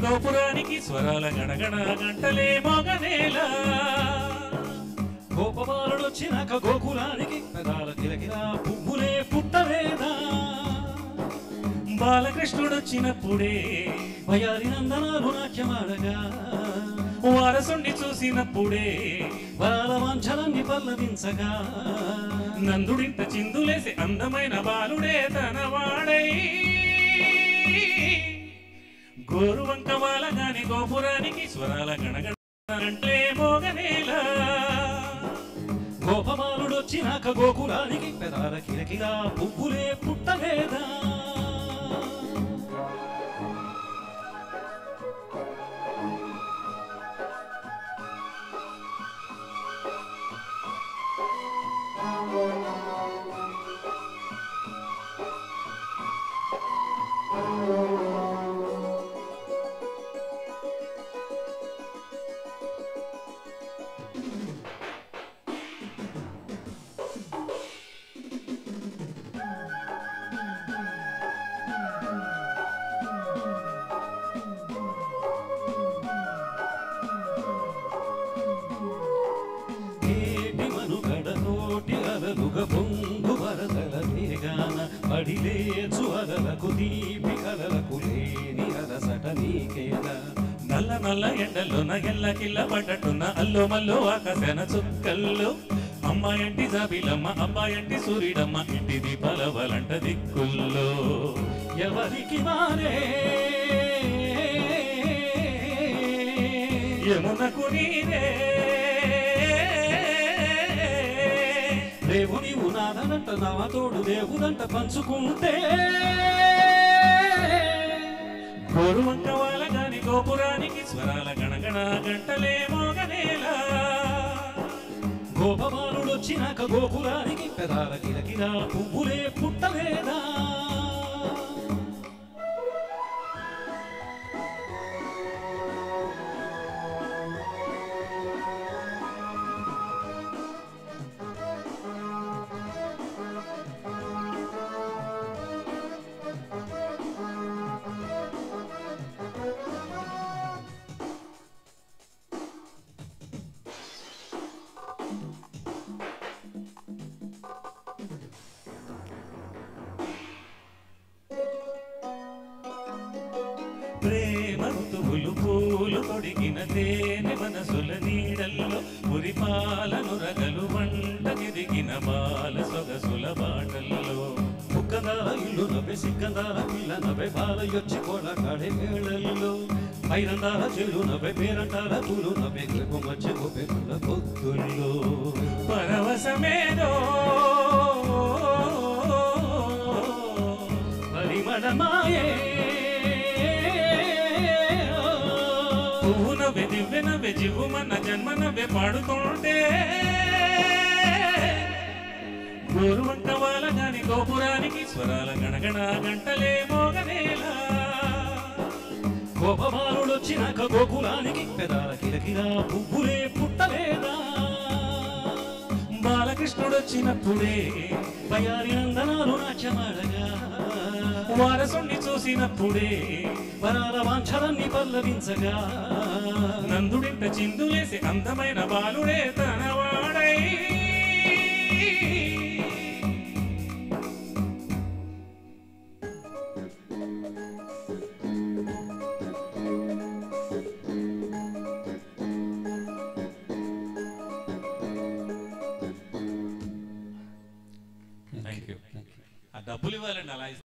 గోపురానికి స్వరాల గణగణ గంటలే మొగనేల గోపబాలుడొచ్చినాక గోకులానికి పెదాల కిలకిలా పువ్వులే పుట్టవేదా బాలకృష్ణుడొచ్చినప్పుడే భయారి నందనాలు నాట్యమాడగా వారసుండి చూసినప్పుడే వరాల వాంఛలన్ని పల్లవించగా నందుడింట చిందులేసి అందమైన బాలుడే తనవాడై గోరువంక వాలగాని గోపురానికి స్వరాల గణగణ అంటే మోగనేల గోపబాలుడొచ్చినాక గోకులానికి పెదాల కిలకిలా పువ్వులే పుట్టవేదా ఏటి మనుగడ తోటి అలలుగ పొంగు వరదల వేగాన పడిలేచు అలలకు దీపి కలలకు లేని అలసట నీకేలా నల్ల నల్ల ఎండలోన ఎల్ల కిల్ల పడ్డట్టున్న అల్లో మల్లో ఆకాశన చుక్కల్లో అమ్మాయంటి జాబిలమ్మ అబ్బాయంటి సూర్యుడమ్మ ఇంటి దీపాల వలంట దిక్కుల్లో ఎవరికి వారే యమునకు నీరే దేవుని ఉనాదనంట నవ తోడు దేవుదంట పంచుకుంటే గోరువంక వాలగాని గోపురానికి స్వరాల గణగణ గంటలే మోగనేలా గోపబాలుడొచ్చినాక గోకులానికి పెదాల కిలకిలా పువ్వులే పుట్టలేదా ప్రేమ ఋతువులు పూలు తొడిగిన తేనె మనసుల నీడల్లో పురిపాలను రగలు వంట ఎదిగిన బాల సొగసుల బాటల్లో ముక్కదాల ఇల్లు నవ్వే సిగ్గందాల పిల్ల నవ్వే బాలయొచ్చి కోళ్ళ కాడే వేళల్లో పైరందాల చెల్లు నవ్వే పేరంటాల పూలు నవ్వే గ్రహం వచ్చే గోపే పుల్ల పొద్దుల్లో పరవశమేదో పరిమళమాయే పువ్వు నవ్వే దివ్వె నవ్వే జివ్వుమన్న జన్మ నవ్వే పాడుతుంటే గోరువంక వాలగాని గోపురానికి స్వరాల గణగణ గంటలే మోగనేలా గోపబాలుడొచ్చినాక గోకులానికి పెదాల కిలకిలా పువ్వులే పుట్టలేదా బాలకృష్ణుడొచ్చినప్పుడే బయారి నందనాలు నాట్యమాడగా వారసుణ్ణి చూసినప్పుడే వరాల వాంఛలన్నీ పల్లవించగా నందుడింట చిందులేసి అందమైన బాలుడే తనవాడై థ్యాంక్ యూ ఆ డబ్బులు ఇవ్వాలండి అలా ఇస్తే